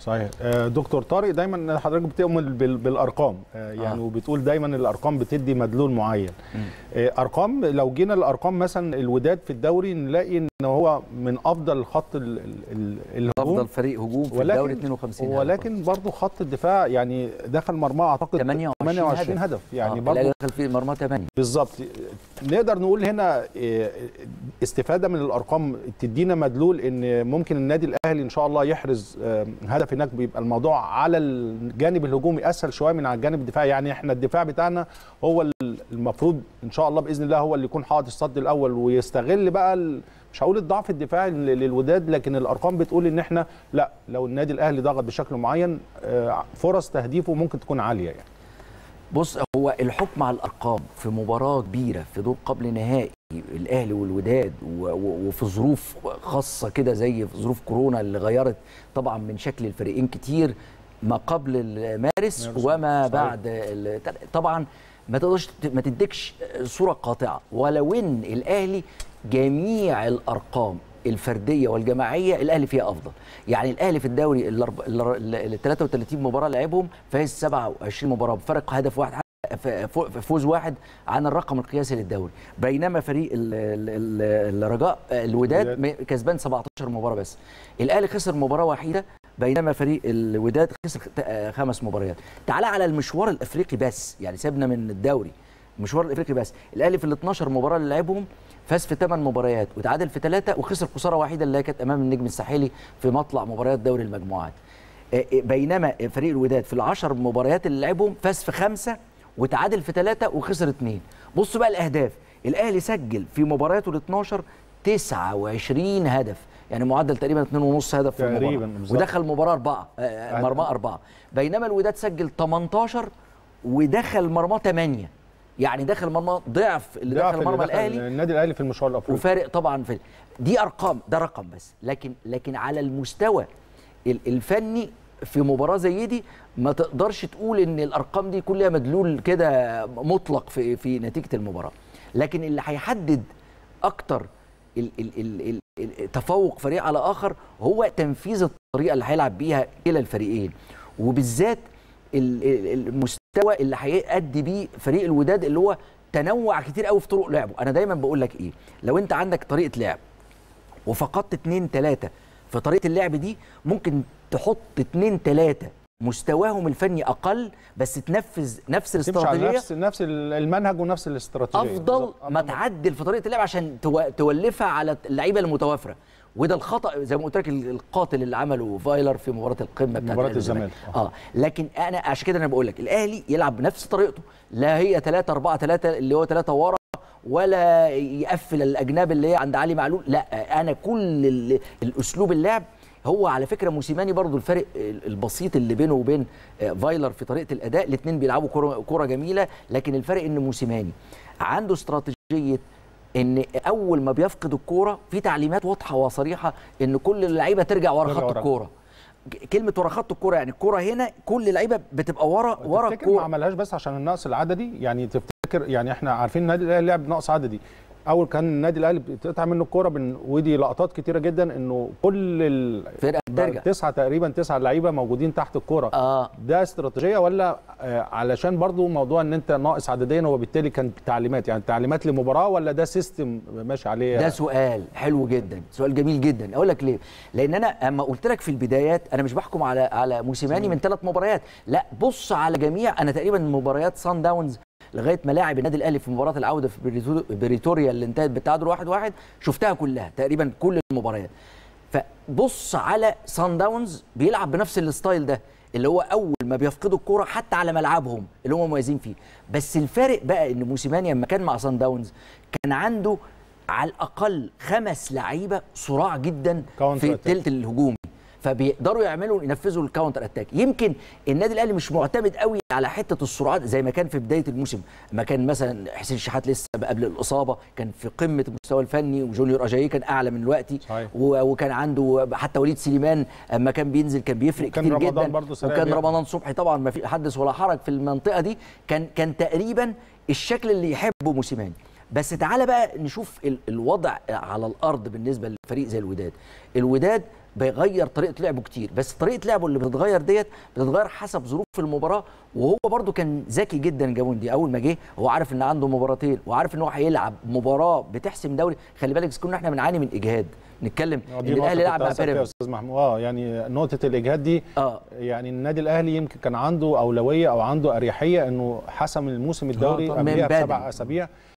صحيح آه، دكتور طارق دايما حضرتك بتؤمن بال- بالارقام آه، يعني آه. وبتقول دايما الارقام بتدي مدلول معين آه، ارقام لو جينا الارقام مثلا الوداد في الدوري نلاقي ان هو من افضل خط ال- ال- ال- الهجوم افضل فريق هجوم في ولكن- الدوري 52 هدف. ولكن برضه خط الدفاع يعني دخل مرمى اعتقد 28 28 هدف. هدف يعني آه، برضه الأهلي دخل في مرمى 8 بالظبط نقدر نقول هنا إيه، استفاده من الارقام تدينا مدلول ان ممكن النادي الاهلي ان شاء الله يحرز آه، هدف هناك بيبقى الموضوع على الجانب الهجومي اسهل شويه من على الجانب الدفاعي يعني احنا الدفاع بتاعنا هو المفروض ان شاء الله باذن الله هو اللي يكون حاطط الصد الاول ويستغل بقى ال- مش هقول الضعف الدفاعي لل- للوداد لكن الارقام بتقول ان احنا لا لو النادي الاهلي ضغط بشكل معين آه، فرص تهديفه ممكن تكون عاليه يعني بص هو الحكم على الارقام في مباراه كبيره في دور قبل نهائي الاهلي والوداد و- و- وفي ظروف خاصه كده زي في ظروف كورونا اللي غيرت طبعا من شكل الفريقين كتير ما قبل مارس مارس. وما صحيح. بعد ال- طبعا ما تقدرش ت- ما تديكش صوره قاطعه ولو ان الاهلي جميع الارقام الفرديه والجماعيه الاهلي فيها افضل يعني الاهلي في الدوري ال ال- ال 33 مباراه لعبهم فاز 27 مباراه بفرق هدف واحد ف- ف- فوز واحد عن الرقم القياسي للدوري بينما فريق ال- ال- ال- الرجاء الوداد الوداد. م- كسبان 17 مباراه بس الاهلي خسر مباراه وحيده بينما فريق الوداد خسر خ- آه، خمس مباريات تعال على المشوار الافريقي بس يعني سيبنا من الدوري المشوار الافريقي بس الاهلي في ال 12 مباراه اللي لعبهم فاز في 8 مباريات وتعادل في ثلاثه وخسر خساره وحيده اللي هي كانت امام النجم الساحلي في مطلع مباريات دوري المجموعات آه، آه، بينما فريق الوداد في العشر مباريات اللي لعبهم فاز في خمسه وتعادل في ثلاثه وخسر اثنين بصوا بقى الاهداف الاهلي سجل في مبارياته ال 12 29 هدف يعني معدل تقريبا 2.5 هدف في تقريباً المباراه بالظبط. ودخل مباراه اربعه آه، مرمى اربعه بينما الوداد سجل 18 ودخل مرمى 8 يعني دخل مرمى ضعف اللي ضعف دخل اللي مرمى دخل الاهلي النادي الاهلي في المشوار الافريقي وفارق طبعا في دي ارقام ده رقم بس لكن لكن على المستوى ال- الفني في مباراه زي دي ما تقدرش تقول ان الارقام دي كلها مدلول كده مطلق في في نتيجه المباراه لكن اللي هيحدد اكتر ال- ال- ال- ال- ال- تفوق فريق على اخر هو تنفيذ الطريقه اللي هيلعب بيها كلا الفريقين وبالذات ال- ال- المستوى اللي هيأدي بيه فريق الوداد اللي هو تنوع كتير قوي في طرق لعبه انا دايما بقول لك ايه لو انت عندك طريقه لعب وفقدت اتنين تلاتة في طريقه اللعب دي ممكن تحط اتنين تلاتة مستواهم الفني اقل بس تنفذ نفس تمشي على الاستراتيجيه نفس نفس المنهج ونفس الاستراتيجيه افضل بالظبط. ما تعدل في طريقه اللعب عشان تو- تولفها على اللعيبه المتوافره وده الخطا زي ما قلت لك القاتل اللي عمله فايلر في مباراه القمه بتاعت مباراة الأهلي الزمالك. اه لكن انا عشان كده انا بقول لك الاهلي يلعب بنفس طريقته لا هي 3 4 3 اللي هو 3 ورا ولا يقفل الاجناب اللي هي عند علي معلول لا انا كل ال- الاسلوب اللعب هو على فكره موسيماني برضو الفرق البسيط اللي بينه وبين آه، فايلر في طريقه الاداء الاثنين بيلعبوا كره كره جميله لكن الفرق ان موسيماني عنده استراتيجيه ان اول ما بيفقد الكوره في تعليمات واضحه وصريحه ان كل اللعيبه ترجع ورا ترجع خط ورا. الكوره كلمه ورا خط الكوره يعني الكوره هنا كل اللعيبه بتبقى ورا ورا تفتكر ما الكوره عملهاش بس عشان النقص العددي يعني تفتكر يعني احنا عارفين النادي الاهلي لعب نقص عددي اول كان النادي الاهلي بتقطع منه الكوره بن... ودي لقطات كتيره جدا انه كل ال... فرقه بترجع تسعه تقريبا تسعه لعيبه موجودين تحت الكوره اه ده استراتيجيه ولا آه علشان برضو موضوع ان انت ناقص عدديا وبالتالي كان تعليمات يعني تعليمات لمباراه ولا ده سيستم ماشي عليه ده سؤال حلو جدا سؤال جميل جدا اقول لك ليه لان انا اما قلت لك في البدايات انا مش بحكم على على موسيماني من ثلاث مباريات لا بص على جميع انا تقريبا مباريات سان داونز لغايه ما لاعب النادي الاهلي في مباراه العوده في بريتو- بريتوريا اللي انتهت بالتعادل واحد واحد شفتها كلها تقريبا كل المباريات فبص على سان داونز بيلعب بنفس الستايل ده اللي هو اول ما بيفقدوا الكوره حتى على ملعبهم اللي هم مميزين فيه بس الفارق بقى ان موسيماني لما كان مع سان داونز كان عنده على الاقل خمس لعيبه صراع جدا Counter في attack. الثلث الهجومي فبيقدروا يعملوا ينفذوا الكاونتر اتاك يمكن النادي الاهلي مش معتمد قوي على حته السرعات زي ما كان في بدايه الموسم ما كان مثلا حسين شحات لسه قبل الاصابه كان في قمه المستوى الفني وجونيور اجاي كان اعلى من دلوقتي صحيح. و- وكان عنده حتى وليد سليمان اما كان بينزل كان بيفرق وكان كتير رمضان جدا برضه سريع وكان بيعمل. رمضان صبحي طبعا ما في حدث ولا حرج في المنطقه دي كان كان تقريبا الشكل اللي يحبه موسيماني بس تعالى بقى نشوف ال- الوضع على الارض بالنسبه لفريق زي الوداد الوداد بيغير طريقه لعبه كتير بس طريقه لعبه اللي بتتغير ديت بتتغير حسب ظروف المباراه وهو برده كان ذكي جدا جابوندي اول ما جه هو عارف ان عنده مباراتين وعارف ان هو هيلعب مباراه بتحسم دوري خلي بالك كنا احنا بنعاني من اجهاد نتكلم ان دي نقطة الاهلي لعب كنت مع هسأل فيها يا بيراميدز استاذ محمود اه يعني نقطه الاجهاد دي اه يعني النادي الاهلي يمكن كان عنده اولويه او عنده اريحيه انه حسم الموسم الدوري من قبلها بدري. بسبع اسابيع